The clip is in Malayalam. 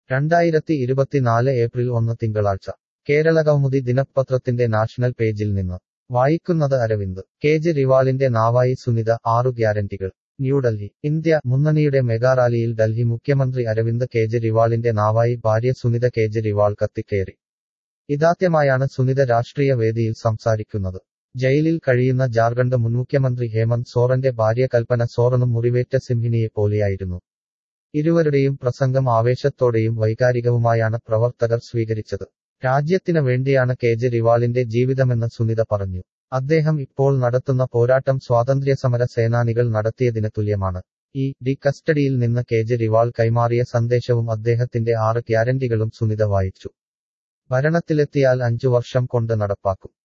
രണ്ടായിരത്തി ഇരുപത്തിനാല് ഏപ്രിൽ ഒന്ന് തിങ്കളാഴ്ച കേരളകൗമുദി ദിനപത്രത്തിന്റെ നാഷണൽ പേജിൽ നിന്ന് വായിക്കുന്നത് അരവിന്ദ് കേജ്രിവാളിന്റെ നാവായി സുനിത ആറു ഗ്യാരന്റികൾ ന്യൂഡൽഹി ഇന്ത്യ മുന്നണിയുടെ മെഗാറാലിയിൽ ഡൽഹി മുഖ്യമന്ത്രി അരവിന്ദ് കേജ്രിവാളിന്റെ നാവായി ഭാര്യ സുനിത കേജ്രിവാൾ കത്തിക്കയറി ഇതാദ്യമായാണ് സുനിത രാഷ്ട്രീയ വേദിയിൽ സംസാരിക്കുന്നത് ജയിലിൽ കഴിയുന്ന ജാർഖണ്ഡ് മുൻ മുഖ്യമന്ത്രി ഹേമന്ത് സോറന്റെ ഭാര്യ കൽപ്പന സോറനും മുറിവേറ്റ സിംഹിനിയെ പോലെയായിരുന്നു ഇരുവരുടെയും പ്രസംഗം ആവേശത്തോടെയും വൈകാരികവുമായാണ് പ്രവർത്തകർ സ്വീകരിച്ചത് രാജ്യത്തിന് വേണ്ടിയാണ് കേജ്രിവാളിന്റെ ജീവിതമെന്ന് സുനിത പറഞ്ഞു അദ്ദേഹം ഇപ്പോൾ നടത്തുന്ന പോരാട്ടം സ്വാതന്ത്ര്യസമര സേനാനികൾ നടത്തിയതിന് തുല്യമാണ് ഈ ഡി കസ്റ്റഡിയിൽ നിന്ന് കേജ്രിവാൾ കൈമാറിയ സന്ദേശവും അദ്ദേഹത്തിന്റെ ആറ് ഗ്യാരന്റികളും സുനിത വായിച്ചു ഭരണത്തിലെത്തിയാൽ അഞ്ചു വർഷം കൊണ്ട് നടപ്പാക്കും